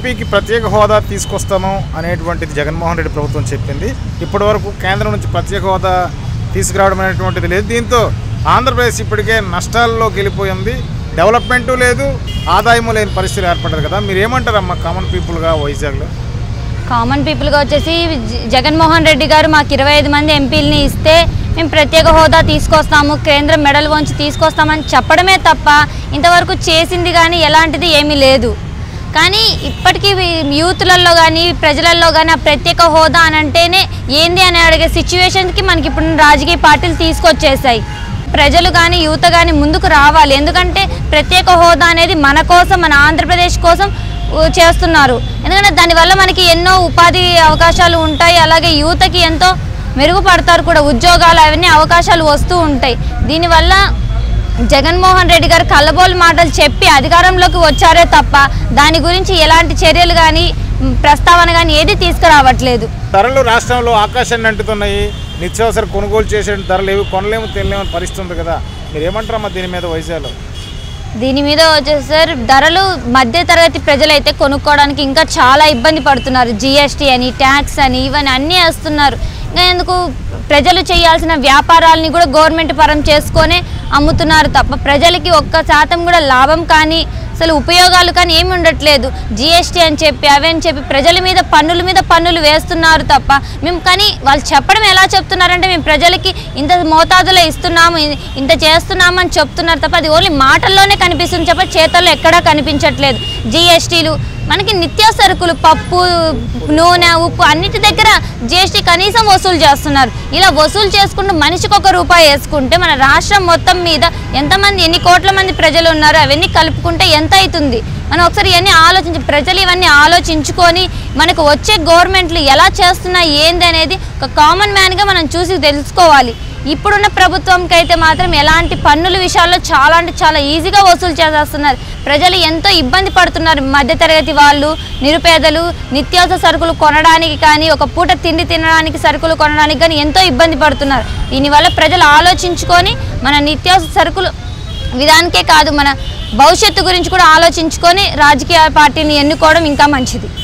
ఏపీకి ప్రత్యేక హోదా తీసుకొస్తాను అనేటువంటిది జగన్మోహన్ రెడ్డి ప్రభుత్వం చెప్పింది ఇప్పటి వరకు కేంద్రం నుంచి ప్రత్యేక హోదా తీసుకురావడం అనేటువంటిది లేదు దీంతో ఆంధ్రప్రదేశ్ ఇప్పటికే నష్టాల్లోకి వెళ్ళిపోయింది డెవలప్మెంటు లేదు ఆదాయము లేని పరిస్థితి ఏర్పడ్డది కదా మీరు ఏమంటారమ్మా కామన్ పీపుల్గా వైజాగ్లో కామన్ పీపుల్గా వచ్చేసి జ- జగన్మోహన్ రెడ్డి గారు మాకు ఇరవై ఐదు మంది ఎంపీలని ఇస్తే మేము ప్రత్యేక హోదా తీసుకొస్తాము కేంద్రం మెడల్ వంచి తీసుకొస్తామని చెప్పడమే తప్ప ఇంతవరకు చేసింది కానీ ఎలాంటిది ఏమీ లేదు కానీ ఇప్పటికీ వీ- యూత్లలో కానీ ప్రజలలో కానీ ఆ ప్రత్యేక హోదా అని అంటేనే ఏంది అని అడిగే సిచ్యువేషన్కి మనకి ఇప్పుడు రాజకీయ పార్టీలు తీసుకొచ్చేసాయి ప్రజలు కానీ యువత కానీ ముందుకు రావాలి ఎందుకంటే ప్రత్యేక హోదా అనేది మన కోసం మన ఆంధ్రప్రదేశ్ కోసం ఉ, చేస్తున్నారు ఎందుకంటే దానివల్ల మనకి ఎన్నో ఉపాధి అవకాశాలు ఉంటాయి అలాగే యువతకి ఎంతో మెరుగుపడతారు కూడా ఉద్యోగాలు అవన్నీ అవకాశాలు వస్తూ ఉంటాయి దీనివల్ల జగన్మోహన్ రెడ్డి గారు కళ్ళబోలు మాటలు చెప్పి అధికారంలోకి వచ్చారే తప్ప దాని గురించి ఎలాంటి చర్యలు కానీ మ్, ప్రస్తావన కానీ ఏది తీసుకురావట్లేదు ధరలు రాష్ట్రంలో ఆకాశాన్ని అంటుతున్నాయి నిత్యావసర కొనుగోలు చేసే ధరలు ఏవి కొనలేము తెలియలేమని పరిస్థితి ఉంది కదా మీరు ఏమంటారమ్మా దీని మీద వైజాగ్లో దీని మీద వచ్చేసి సార్ ధరలు మధ్య తరగతి ప్రజలైతే కొనుక్కోవడానికి ఇంకా చాలా ఇబ్బంది పడుతున్నారు జిఎస్టీ అని ట్యాక్స్ అని ఇవన్నీ అన్నీ వేస్తున్నారు ఇంకా ఎందుకు ప్రజలు చేయాల్సిన వ్యాపారాలని కూడా గవర్నమెంట్ పరం చేసుకొని అమ్ముతున్నారు తప్ప ప్రజలకి ఒక్క శాతం కూడా లాభం కానీ అసలు ఉపయోగాలు కానీ ఏమి ఉండట్లేదు జిఎస్టీ అని చెప్పి అవి అని చెప్పి ప్రజల మీద పన్నుల మీద పన్నులు వేస్తున్నారు తప్ప మేము కానీ వాళ్ళు చెప్పడం ఎలా చెప్తున్నారంటే మేము ప్రజలకి ఇంత మోతాదులో ఇస్తున్నాము ఇ- ఇంత చేస్తున్నాము అని చెప్తున్నారు తప్ప అది ఓన్లీ మాటల్లోనే కనిపిస్తుంది తప్ప చేతల్లో ఎక్కడా కనిపించట్లేదు జిఎస్టీలు మనకి నిత్యావసరకులు పప్పు నూనె ఉప్పు అన్నిటి దగ్గర జిఎస్టీ కనీసం వసూలు చేస్తున్నారు ఇలా వసూలు చేసుకుంటూ మనిషికి ఒక రూపాయి వేసుకుంటే మన రాష్ట్రం మొత్తం మీద ఎంతమంది ఎన్ని కోట్ల మంది ప్రజలు ఉన్నారు అవన్నీ కలుపుకుంటే ఎంత అవుతుంది మనం ఒకసారి ఇవన్నీ ఆలోచించి ప్రజలు ఇవన్నీ ఆలోచించుకొని మనకు వచ్చే గవర్నమెంట్లు ఎలా చేస్తున్నాయి ఏంది అనేది ఒక కామన్ మ్యాన్గా మనం చూసి తెలుసుకోవాలి ఇప్పుడున్న ప్రభుత్వంకి అయితే మాత్రం ఎలాంటి పన్నుల విషయాల్లో చాలా అంటే చాలా ఈజీగా వసూలు చేసేస్తున్నారు ప్రజలు ఎంతో ఇబ్బంది పడుతున్నారు మధ్యతరగతి వాళ్ళు నిరుపేదలు నిత్యావసర సరుకులు కొనడానికి కానీ ఒక పూట తిండి తినడానికి సరుకులు కొనడానికి కానీ ఎంతో ఇబ్బంది పడుతున్నారు దీనివల్ల ప్రజలు ఆలోచించుకొని మన నిత్యావసర సరుకులు విధానికే కాదు మన భవిష్యత్తు గురించి కూడా ఆలోచించుకొని రాజకీయ పార్టీని ఎన్నుకోవడం ఇంకా మంచిది